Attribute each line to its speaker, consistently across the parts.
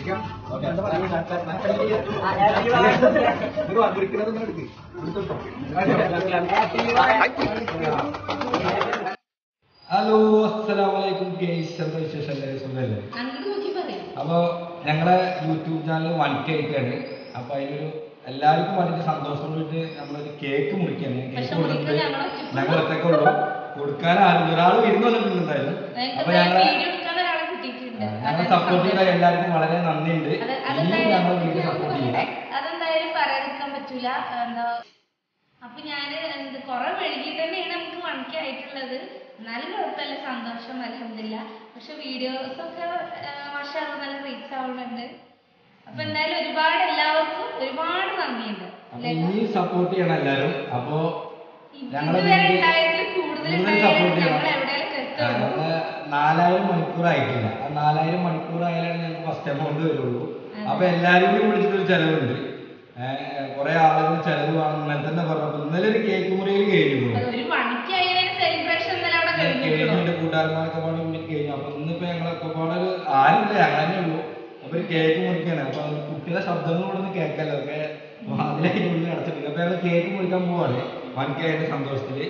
Speaker 1: hello അസ്സലാമലൈക്കും guys എന്താ വിശേഷം എല്ലാവരും സുഖമല്ലേ
Speaker 2: അങ്ങോട്ട് നോക്കി പറയും
Speaker 1: അപ്പോൾ ഞങ്ങളെ യൂട്യൂബ് ചാനൽ വൺ കെ ആയിട്ടാണ് അപ്പോൾ അതിലൊരു എല്ലാവർക്കും വളരെ സന്തോഷം വേണ്ടിയിട്ട് നമ്മളൊരു കേക്ക് മുറിക്കാണ് കേക്ക്
Speaker 2: പക്ഷെ
Speaker 1: കൊടുക്കുന്നത്
Speaker 2: മുറിക്കാൻ ഞങ്ങൾ ഒറ്റയ്ക്ക്
Speaker 1: ഞങ്ങൾ ഒറ്റയ്ക്ക് ഉള്ളൂ കൊടുക്കാൻ ആരും ഒരാൾ വിരുന്ന് വന്നിട്ടുണ്ട് എന്തായാലും അപ്പോൾ ഞങ്ങളെ
Speaker 2: വീഡിയോ എടുക്കാൻ ഒരാളെ കിട്ടിയിട്ടുണ്ട്
Speaker 1: ഞങ്ങളെ സപ്പോർട്ട് ചെയ്ത എല്ലാവർക്കും വളരെ നന്ദിയുണ്ട്
Speaker 2: അത്
Speaker 1: ഇനിയും ഞങ്ങൾ വീഡിയോ
Speaker 2: അതെന്തായാലും
Speaker 1: സപ്പോർട്ട് ചെയ്യാം
Speaker 2: അതെന്തായാലും പറയാതിരിക്കാൻ പറ്റൂല എന്താ അപ്പൊ ഞാന് എന്ത് കൊറേ വൈകിട്ട് തന്നെയാണ് നമുക്ക് വണിക്ക് ആയിട്ടുള്ളത് എന്നാലും കുഴപ്പമില്ല സന്തോഷം അലഹമില്ല പക്ഷെ വീഡിയോസ് ഒക്കെ മാഷാ നല്ല റീച്ച് ആവുന്നുണ്ട് അപ്പൊ എന്തായാലും ഒരുപാട് എല്ലാവർക്കും ഒരുപാട് നന്ദിയുണ്ട്
Speaker 1: അപ്പോൾ ഇനിയും സപ്പോർട്ട് ചെയ്യണം എല്ലാവരും അപ്പോൾ ഞങ്ങളെ
Speaker 2: ഇതുവരെ
Speaker 1: വീഡിയോ
Speaker 2: ഉണ്ടായതിൽ കൂടുതൽ
Speaker 1: കൂടുതൽ സപ്പോർട്ട്
Speaker 2: ഉണ്ടായാലും
Speaker 1: ചെയ്യണം
Speaker 2: ഞങ്ങൾ എവിടെയെങ്കിലും
Speaker 1: ആ,
Speaker 2: എത്തുള്ളൂ
Speaker 1: നമ്മള് നാലായിരം മണിക്കൂർ ആയിട്ടില്ല ആ നാലായിരം മണിക്കൂർ ആയാലാണ് ഞങ്ങൾക്ക് ഫസ്റ്റ് എമൗണ്ട് വരുള്ളൂ അപ്പൊ എല്ലാരും കൂടി വിളിച്ചിട്ടൊരു ചെലവുണ്ട് കുറെ ആളുകൾ ചെലവ് വേണം ഇന്നലെ തന്നെ പറഞ്ഞപ്പോ ഇന്നലെ ഒരു കേക്ക് മുറിയിൽ കഴിഞ്ഞു
Speaker 2: അത് ഒരു മണിക്ക് അതിനൊരു സെലിബ്രേഷൻ ഇന്നലെ അവിടെ കഴിഞ്ഞിട്ടുള്ളൂ
Speaker 1: കഴിഞ്ഞിട്ട് കൂട്ടുകാരന്മാരൊക്കെ പാടെ മുന്നിൽ കഴിഞ്ഞു അപ്പൊ ഇന്നിപ്പോ ഞങ്ങളൊക്കെ പാടെ ഒരു ആരുമില്ല ഞങ്ങളെ ഉള്ളൂ അപ്പൊ ഒരു കേക്ക് മുറിക്കാണ് അപ്പൊ അത് കുട്ടിയുടെ ശബ്ദങ്ങളോട് ഒന്ന് കേൾക്കല്ലോ ഒക്കെ അതിലേക്ക് ഉള്ളിൽ അടച്ചിട്ടുണ്ട് അപ്പൊ ഞങ്ങൾ കേക്ക് മുറിക്കാൻ പോവാണ് വൻകായിട്ട് സന്തോഷത്തില്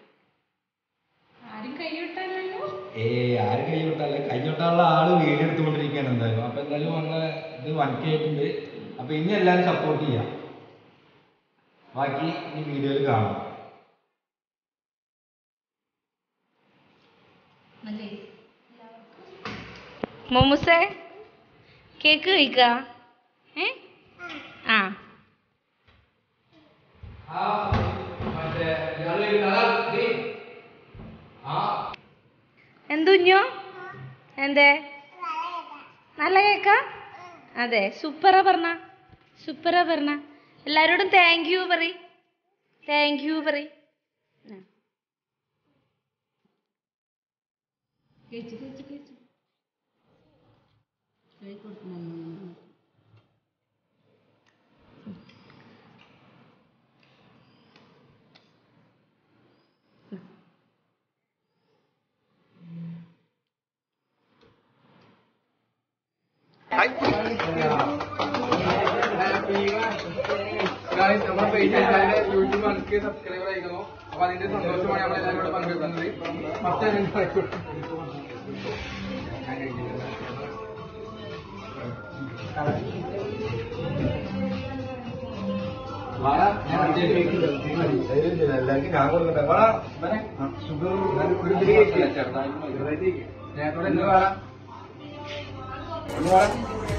Speaker 2: ആരും കൈവിട്ടല്ലോ
Speaker 1: ഏയ് ആര് കൈവിട്ടല്ല കൈവിട്ടാനുള്ള ആള് വീഡിയോ എടുത്തുകൊണ്ടിരിക്കുകയാണ് എന്തായാലും അപ്പൊ എന്തായാലും നമ്മളെ ഇത് വൻകായിട്ടുണ്ട് അപ്പൊ ഇനി എല്ലാവരും സപ്പോർട്ട് ചെയ്യാം ബാക്കി ഈ വീഡിയോയിൽ കാണാം
Speaker 2: മൊമുസേ കേക്ക് കഴിക്ക ഏ ആ എന്തുഞ്ഞോ എന്തേ നല്ല കേക്ക അതെ സൂപ്പറാ പറഞ്ഞ സൂപ്പറാ പറഞ്ഞ എല്ലാരോടും താങ്ക് യു പറ താങ്ക് യു പറ
Speaker 3: നമ്മുടെ പേജ് യൂട്യൂബ് നമുക്ക് സബ്സ്ക്രൈബർ ആയിരിക്കുന്നു അപ്പൊ അതിന്റെ സന്തോഷമാണ് നമ്മൾ എല്ലാവരും ഇവിടെ പങ്കെടുക്കുന്നത് ഫസ്റ്റ്
Speaker 1: എല്ലാവർക്കും ഞാൻ കൊടുക്കട്ടെ
Speaker 3: ചെറുതായിട്ട് നേരത്തോടെ എന്ത് വേണം
Speaker 1: ഒന്ന്